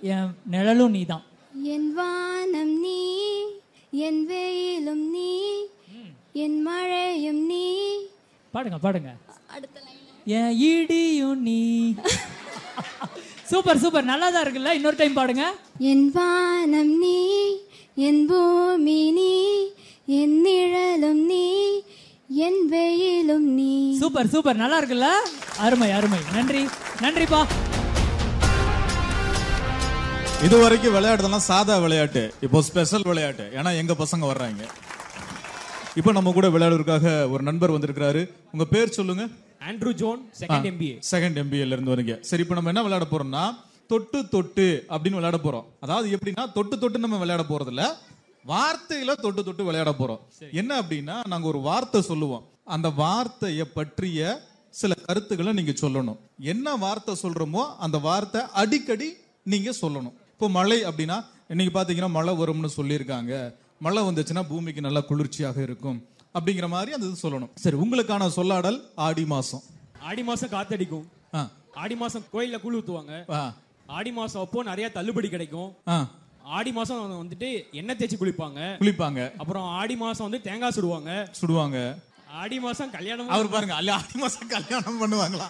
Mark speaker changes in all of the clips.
Speaker 1: என் நிழலும் நீ தான்
Speaker 2: என் வானம் நீ என் வெயிலும் நீ என் மழையும் நீ
Speaker 1: பாடுங்க பாடுங்க
Speaker 2: அடுத்த லைன்
Speaker 1: என் இடியும் நீ சூப்பர் சூப்பர் நல்லா தான் இருக்குல்ல இன்னொரு டைம் பாடுங்க
Speaker 2: என் வானம் நீ என் பூமி நீ என் நிழலும் நீ என் வெயிலும் நீ
Speaker 1: சூப்பர் சூப்பர் நல்லா இருக்குல்ல அருமை அருமை நன்றி நன்றிப்பா
Speaker 3: இது வரைக்கும் விளையாடுறதெல்லாம் சாதா விளையாட்டு இப்போ ஸ்பெஷல் விளையாட்டு ஏன்னா எங்க பசங்க வர்றாங்க இப்போ நம்ம கூட விளையாடுறதுக்காக ஒரு நண்பர் வந்திருக்கிறாரு உங்க பேர் சொல்லுங்க
Speaker 4: Andrew John second MBA
Speaker 3: second எம்பிஏல இருந்து வரீங்க சரி இப்போ நம்ம என்ன விளையாட போறோம்னா தொட்டு தொட்டு அப்படின்னு விளையாட போறோம் அதாவது எப்படின்னா தொட்டு தொட்டு நம்ம விளையாட போறது இல்ல வார்த்தையில தொட்டு தொட்டு விளையாட போறோம் என்ன அப்படின்னா நாங்க ஒரு வார்த்தை சொல்லுவோம் அந்த வார்த்தையை பற்றிய சில கருத்துக்களை நீங்க சொல்லணும் என்ன வார்த்தை சொல்றோமோ அந்த வார்த்தை அடிக்கடி நீங்க சொல்லணும் இப்போ மழை அப்படின்னா இன்னைக்கு பாத்தீங்கன்னா மழை வரும்னு சொல்லியிருக்காங்க மழை வந்துச்சுன்னா பூமிக்கு நல்லா குளிர்ச்சியாக இருக்கும் அப்படிங்கிற மாதிரி அந்த இது சொல்லணும் சரி உங்களுக்கான சொல்லாடல் ஆடி மாசம்
Speaker 4: ஆடி மாசம் காத்தடிக்கும்
Speaker 3: ஆ
Speaker 4: ஆடி மாசம் கோயில்ல கூழ் ஊத்துவாங்க
Speaker 3: ஆ
Speaker 4: ஆடி மாசம் அப்போ நிறைய தள்ளுபடி கிடைக்கும்
Speaker 3: ஆ
Speaker 4: ஆடி மாசம் வந்துட்டு எண்ணெய் தேய்ச்சி குளிப்பாங்க
Speaker 3: குளிப்பாங்க
Speaker 4: அப்புறம் ஆடி மாசம் வந்து தேங்காய் சுடுவாங்க
Speaker 3: சுடுவாங்க
Speaker 4: ஆடி மாசம் கல்யாணம்
Speaker 3: அவர் பாருங்க அல்ல ஆடி மாசம் கல்யாணம் பண்ணுவாங்களா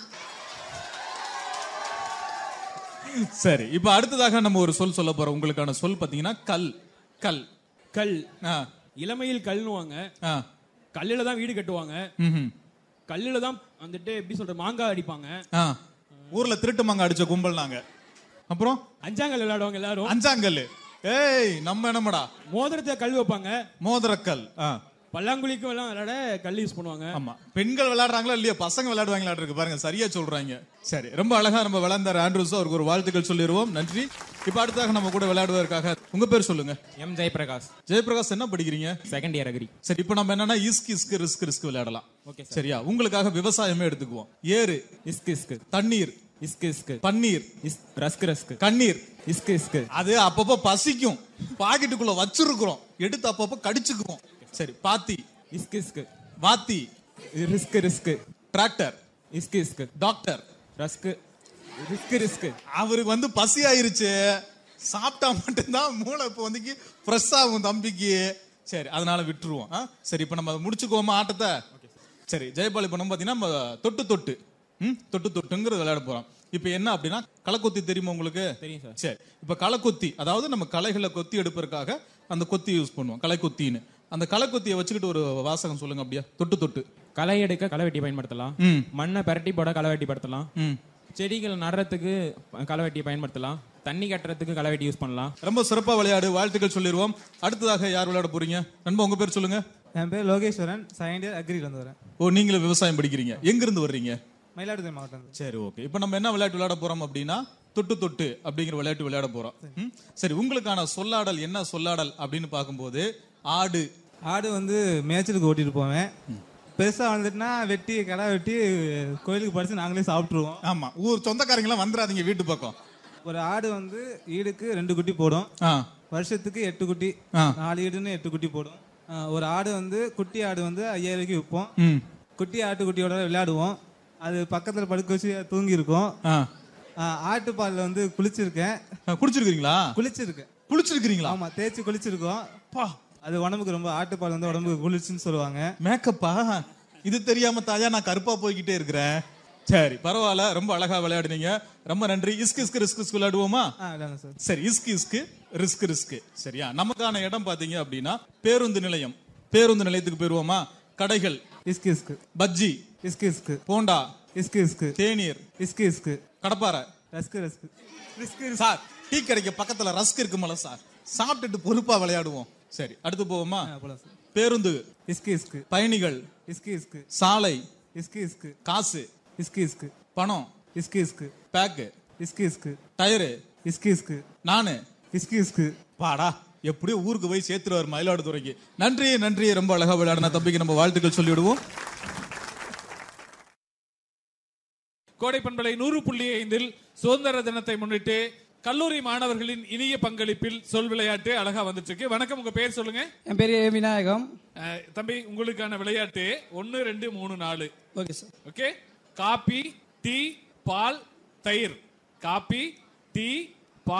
Speaker 3: சரி இப்ப அடுத்ததாக நம்ம ஒரு சொல் சொல்ல போறோம் உங்களுக்கான சொல் பாத்தீங்கன்னா கல் கல்
Speaker 4: கல்
Speaker 3: ஆ
Speaker 4: இளமையில் கல்னுவாங்க
Speaker 3: ஆ
Speaker 4: கல்லுல தான் வீடு கட்டுவாங்க
Speaker 3: ம்ஹும்.
Speaker 4: கல்லுல தான் வந்துட்டு எப்படி சொல்ற மாங்காய் அடிப்பாங்க
Speaker 3: ஆ ஊர்ல திருட்டு மாங்க அடிச்ச கும்பல் நாங்க அப்புறம்
Speaker 4: அஞ்சாங்கல் விளையாடுவாங்க எல்லாரும்
Speaker 3: அஞ்சாங்கல் ஏய் நம்ம என்னமடா
Speaker 4: மோதிரத்தை கல் வைப்பாங்க
Speaker 3: மோதிரக்கல் ஆ
Speaker 4: பல்லாங்குழிக்கும் எல்லாம் விளையாட கல் யூஸ் பண்ணுவாங்க
Speaker 3: ஆமா பெண்கள் விளையாடுறாங்களா இல்லையா பசங்க விளையாடுவாங்களா இருக்கு பாருங்க சரியா சொல்றாங்க சரி ரொம்ப அழகா நம்ம விளையாண்டார் ஆண்ட்ரூஸ் அவருக்கு ஒரு வாழ்த்துக்கள் சொல்லிடுவோம் நன்றி இப்ப அடுத்தாக நம்ம கூட விளையாடுவதற்காக உங்க பேர் சொல்லுங்க
Speaker 4: எம் ஜெயபிரகாஷ்
Speaker 3: ஜெயபிரகாஷ் என்ன படிக்கிறீங்க
Speaker 4: செகண்ட் இயர் அக்ரி
Speaker 3: சரி இப்போ நம்ம என்னன்னா இஸ்க் இஸ்க் ரிஸ்க் ரிஸ்க் விளையாடலாம் சரியா உங்களுக்காக விவசாயமே எடுத்துக்குவோம் ஏறு
Speaker 4: இஸ்கு இஸ்கு
Speaker 3: தண்ணீர்
Speaker 4: இஸ்கு இஸ்கு
Speaker 3: பன்னீர்
Speaker 4: இஸ் ரஸ்கு ரஸ்கு
Speaker 3: கண்ணீர்
Speaker 4: இஸ்கு இஸ்கு
Speaker 3: அது அப்பப்போ பசிக்கும் பாக்கெட்டுக்குள்ள வச்சிருக்கிறோம் எடுத்து அப்பப்போ கடிச்சுக்குவோம் சரி பாத்தி
Speaker 4: இஸ்கு இஸ்கு
Speaker 3: வாத்தி
Speaker 4: ரிஸ்கு ரிஸ்கு
Speaker 3: டிராக்டர்
Speaker 4: இஸ்கு இஸ்கு
Speaker 3: டாக்டர்
Speaker 4: ரஸ்கு ரிஸ்கு ரிஸ்கு
Speaker 3: அவருக்கு வந்து பசி ஆயிருச்சு சாப்பிட்டா மட்டும்தான் மூளை இப்போ வந்து ஃப்ரெஷ் ஆகும் தம்பிக்கு சரி அதனால விட்டுருவோம் ஆ? சரி இப்போ நம்ம அதை முடிச்சுக்குவோமா ஆட்டத்தை சரி ஜெயபால் இப்போ நம்ம பார்த்தீங்கன்னா நம்ம தொட்டு தொட்டு ம் தொட்டு தொட்டுங்கிறது விளையாட போறோம் இப்போ என்ன அப்படின்னா களக்கொத்தி தெரியுமா உங்களுக்கு
Speaker 4: தெரியும் சார்.
Speaker 3: சரி இப்போ களக்கொத்தி அதாவது நம்ம களைகளை கொத்தி எடுப்பதற்காக அந்த கொத்தி யூஸ் பண்ணுவோம் களைக்கொத்தின்னு அந்த களைக்கொத்தியை வச்சுக்கிட்டு ஒரு வாசகம் சொல்லுங்க அப்படியா தொட்டு தொட்டு
Speaker 4: களை எடுக்க களை வெட்டி பயன்படுத்தலாம்
Speaker 3: ம்
Speaker 4: மண்ணை பிரட்டி போட களை வெட்டி படுத்தலாம்
Speaker 3: ம்
Speaker 4: செடிகள் நடுறதுக்கு களை வெட்டியை பயன்படுத்தலாம் தண்ணி கட்டுறதுக்கு களை வெட்டி யூஸ் பண்ணலாம்
Speaker 3: ரொம்ப சிறப்பா விளையாடு வாழ்த்துக்கள் சொல்லிடுவோம் அடுத்ததாக யார் விளையாட போறீங்க நண்பா உங்க பேர் சொல்லுங்க
Speaker 5: என் பேர் லோகேஸ்வரன் செகண்ட் இயர் அக்ரியில் வந்து வரேன்
Speaker 3: ஓ நீங்களும் விவசாயம் படிக்கிறீங்க எங்க இருந்து வர்றீங்க
Speaker 5: மயிலாடுதுறை மாவட்டம்
Speaker 3: சரி ஓகே இப்போ நம்ம என்ன விளையாட்டு விளையாட போறோம் அப்படின்னா தொட்டு தொட்டு அப்படிங்கிற விளையாட்டு விளையாட போறோம் ம்? சரி உங்களுக்கான சொல்லாடல் என்ன சொல்லாடல் அப்படின்னு பார்க்கும்போது ஆடு
Speaker 5: ஆடு வந்து மேய்ச்சலுக்கு ஓட்டிட்டு போவேன் பெருசா வளர்ந்துட்டுனா வெட்டி கடை வெட்டி கோயிலுக்கு படிச்சு நாங்களே சாப்பிட்ருவோம்
Speaker 3: ஆமா ஊர் சொந்தக்காரங்களாம் வந்துடாதீங்க வீட்டு பக்கம்
Speaker 5: ஒரு ஆடு வந்து ஈடுக்கு ரெண்டு குட்டி போடும்
Speaker 3: ஆ
Speaker 5: வருஷத்துக்கு எட்டு குட்டி
Speaker 3: ஆ.
Speaker 5: நாலு ஈடுன்னு எட்டு குட்டி போடும் ஆ, ஒரு ஆடு வந்து குட்டி ஆடு வந்து ஐயாயிரூபாய்க்கு விற்போம்
Speaker 3: ம்
Speaker 5: குட்டி ஆட்டுக்குட்டியோட விளையாடுவோம் அது பக்கத்தில் படுக்க வச்சு தூங்கி இருக்கும்
Speaker 3: ஆ
Speaker 5: ஆட்டுப்பாலில் வந்து குளிச்சிருக்கேன்
Speaker 3: ஆ, குடிச்சிருக்கீங்களா
Speaker 5: குளிச்சிருக்கேன்
Speaker 3: குளிச்சிருக்கீங்களா
Speaker 5: ஆமா தேய்ச்சி குளிச்சிருக்கோம்
Speaker 3: பா
Speaker 5: அது உடம்புக்கு ரொம்ப ஆட்டுப்பால் வந்து உடம்புக்கு குளிர்ச்சின்னு சொல்லுவாங்க
Speaker 3: மேக்கப்பா இது தெரியாம தாயா நான் கருப்பா போய்கிட்டே இருக்கிறேன் சரி பரவாயில்ல ரொம்ப அழகா விளையாடுனீங்க ரொம்ப நன்றி இஸ்கு இஸ்கு ரிஸ்க் ரிஸ்க் விளையாடுவோமா
Speaker 5: ஆ விளையாடுங்க சார்
Speaker 3: சரி இஸ்கு இஸ்கு ரிஸ்க் ரிஸ்க் சரியா நமக்கான இடம் பாத்தீங்க அப்படின்னா பேருந்து நிலையம் பேருந்து நிலையத்துக்கு போயிருவோமா கடைகள்
Speaker 5: இஸ்கு இஸ்கு
Speaker 3: பஜ்ஜி
Speaker 5: இஸ்கு இஸ்கு
Speaker 3: போண்டா
Speaker 5: இஸ்கு இஸ்கு
Speaker 3: தேநீர்
Speaker 5: இஸ்கு இஸ்கு
Speaker 3: கடப்பாரை
Speaker 5: rusk rusk risk
Speaker 3: sir tea கடைக்கு பக்கத்துல ரஸ்க் இருக்குமல்ல சார் சாப்பிட்டுட்டு பொறுப்பா விளையாடுவோம் சரி அடுத்து போவோமா
Speaker 5: போலாம் சார்
Speaker 3: பேருந்து
Speaker 5: இஸ்கு இஸ்கு
Speaker 3: பயணிகள்
Speaker 5: இஸ்கு இஸ்கு
Speaker 3: சாலை
Speaker 5: இஸ்கு இஸ்கு
Speaker 3: காசு
Speaker 5: இஸ்கு இஸ்கு
Speaker 3: பணம்
Speaker 5: இஸ்கு இஸ்கு
Speaker 3: பேக்கு
Speaker 5: இஸ்கு இஸ்கு
Speaker 3: டயரு
Speaker 5: இஸ்கு இஸ்கு
Speaker 3: நானு
Speaker 5: இஸ்கு இஸ்கு
Speaker 3: பாடா எப்படியோ ஊருக்கு போய் சேர்த்துருவார் மயிலாடுதுறைக்கு நன்றி நன்றி ரொம்ப அழகா விளையாடின தம்பிக்கு நம்ம வாழ்த்துக்கள் சொல்லிவிடுவோம்
Speaker 6: கோடை பண்பலை நூறு புள்ளி ஐந்தில் சுதந்திர தினத்தை முன்னிட்டு கல்லூரி மாணவர்களின் இனிய பங்களிப்பில் சொல் விளையாட்டு அழகா வந்துட்டு இருக்கு வணக்கம் உங்க பேர் சொல்லுங்க
Speaker 7: என் பேர் ஏ விநாயகம்
Speaker 6: அஹ், தம்பி உங்களுக்கான விளையாட்டு ஒன்னு ரெண்டு மூணு நாலு
Speaker 7: okay sir
Speaker 6: okay coffee tea பால் தயிர் காபி டீ